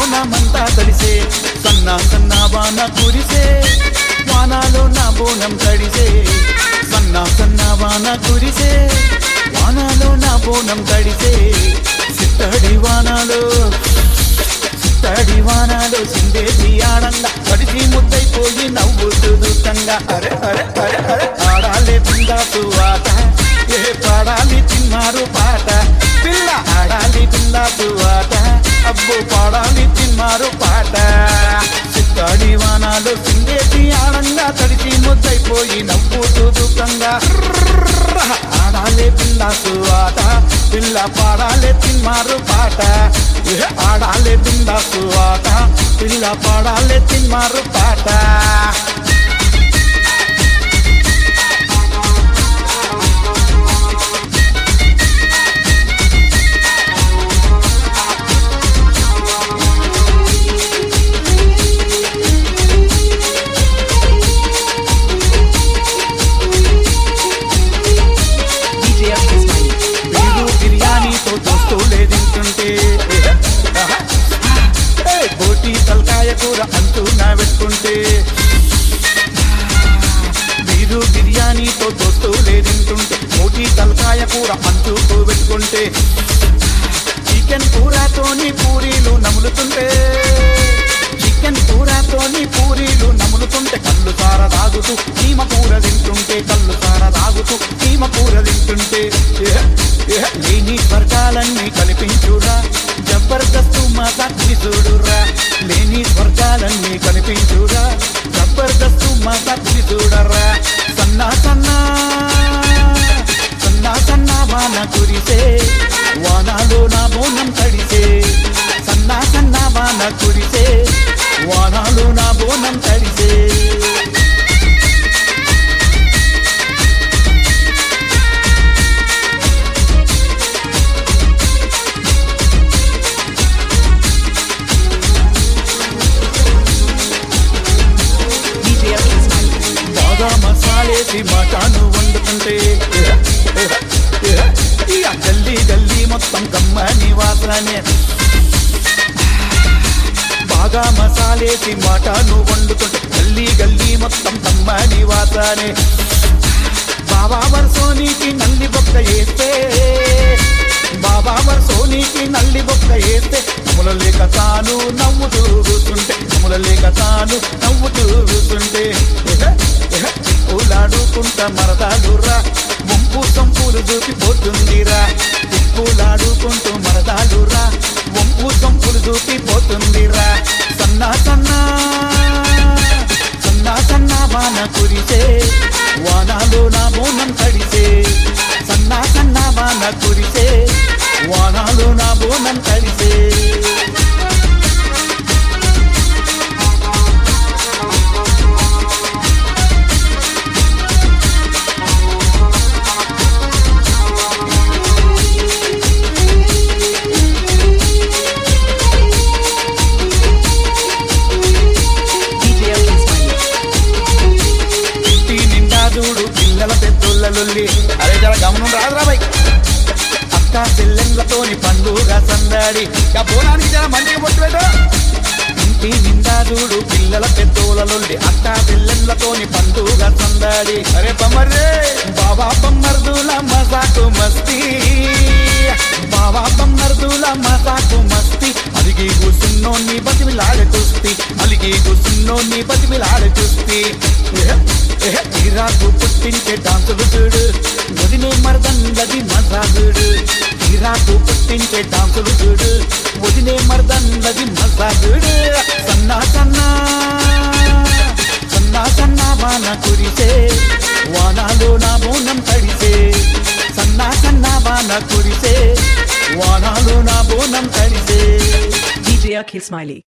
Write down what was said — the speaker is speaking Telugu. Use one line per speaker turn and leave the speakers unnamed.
బోనమంతా తడిసే సన్నా సన్నా వాన కురిసే వానాలో నా బోనం తడిసే సన్నా సన్నా వాన కురిసే వానాలో నా బోనం తడిసే సిట్టడి వానాలో తడి వానాలో సిందేసి ఆనంద పడిసి ముద్దైపోయి నవ్వుతూ దూతంగా అరే అరే అరే అరే ఆడాలే పిందాసు ఆట ఏ పాడాలి తిన్నారు పాట పిల్ల ఆడాలి పిందాసు ఆట అబ్బు పాడాలి తిన్నారు పాట చిత్తాడి వానాలో సిందేసి ఆనంద తడిసి ముద్దైపోయి నవ్వుతూ దూతంగా ఆడాలే పిందాసు ఆట పిల్ల పాడాలే తిన్నారు పాట ఏ ఆడాలే బిందాసు ఆట పిల్ల పాడాలే తిన్నారు పాట
DJ Ismail.
వీరు బిర్యానీతో దోస్తులే తింటుంటే ఏ, బోటి తలకాయ కూర అంటూ నా పెట్టుకుంటే వీరు బిర్యానీతో దోస్తులే తింటుంటే బోటి తలకాయ కూర అంటూ పెట్టుకుంటే చికెన్ కూరతోని పూరీలు నములుతుంటే చికెన్ కూరతోని పూరీలు నములుతుంటే కళ్ళు సార తాగుతూ చీమ కూర తింటుంటే కళ్ళు సార తాగుతూ చీమ కూర తింటుంటే ఏ, ఏ, లేని స్వర్గాలన్నీ కనిపించురా జబర్దస్తు మా సత్తి చూడురా లేని స్వర్గాలన్నీ కనిపించురా జబర్దస్తు మా సత్తి చూడరా సన్నా సన్నా సన్నా సన్నా వాన కురిసే వానాలో నా బోనం తడిసే సన్నా సన్నా వాన కురిసే వానాలో నా బోనం తడిసే
DJ Ismail.
బాగా మసాలేసి మటాను వండుతుంటే ఇక గల్లీ గల్లీ మొత్తం కమ్మని వాసనే బాగా మసాలేసి మటాను వండుతుంటే గల్లీ గల్లీ మొత్తం కమ్మని వాసనే బాబా వర్సోనికి నల్లి బొక్క వేస్తే బాబా వర్సోనికి నల్లి బొక్క వేస్తే ముల లేక తాను నవ్వుతూ కూర్చుంటే ముల లేక తాను నవ్వుతూ కూర్చుంటే తిప్పులాడుకుంటా మరదాలురా వంపు సంపులు దూకిపోతుందిరా తిప్పులాడుకుంటూ మరదాలురా వంపు సంపులు దూకిపోతుందిరా సన్నా సన్నా సన్నా సన్నా వాన కురిసే వానాలో నా బోనం తడిసే సన్నా సన్నా వాన కురిసే వానాలో నా బోనం తడిసే
DJ Ismail.
ఇంటి నిండా చూడు పిల్లల పెద్దోళ్ళ లొల్లి అరే జర గమనం రాదురా బై అక్క చెల్లెళ్ళతోని పండుగ సందడి ఇక బోనానికి జర మంచిగా పొట్టు పెట్టు ఇంటి నిండా చూడు పిల్లల పెద్దోళ్ళ లొల్లి అక్క చెల్లెళ్ళతోని పండుగ సందడి అరే బొమ్మర్రే బాబా బొమ్మర్దుల మజాకు మస్తీ బాబా బొమ్మర్దుల మజాకు మస్తీ అలిగి కూసున్నోన్ని బతిమిలాడే చూస్తి అలిగి కూసున్నోన్ని బతిమిలాడే చూస్తి తీరాకు పుట్టించే డాన్సులు చూడు వదిలే మరదందది మజాగుడు తీరాకు పుట్టించే డాన్సులు చూడు వదిలే మరదందది మజాగుడు సన్నా సన్నా సన్నా సన్నా వాన కురిసే వానాలో నా బోనం తడిసే సన్నా సన్నా వాన కురిసే వానాలో నా బోనం తడిసే
DJ Ismaili.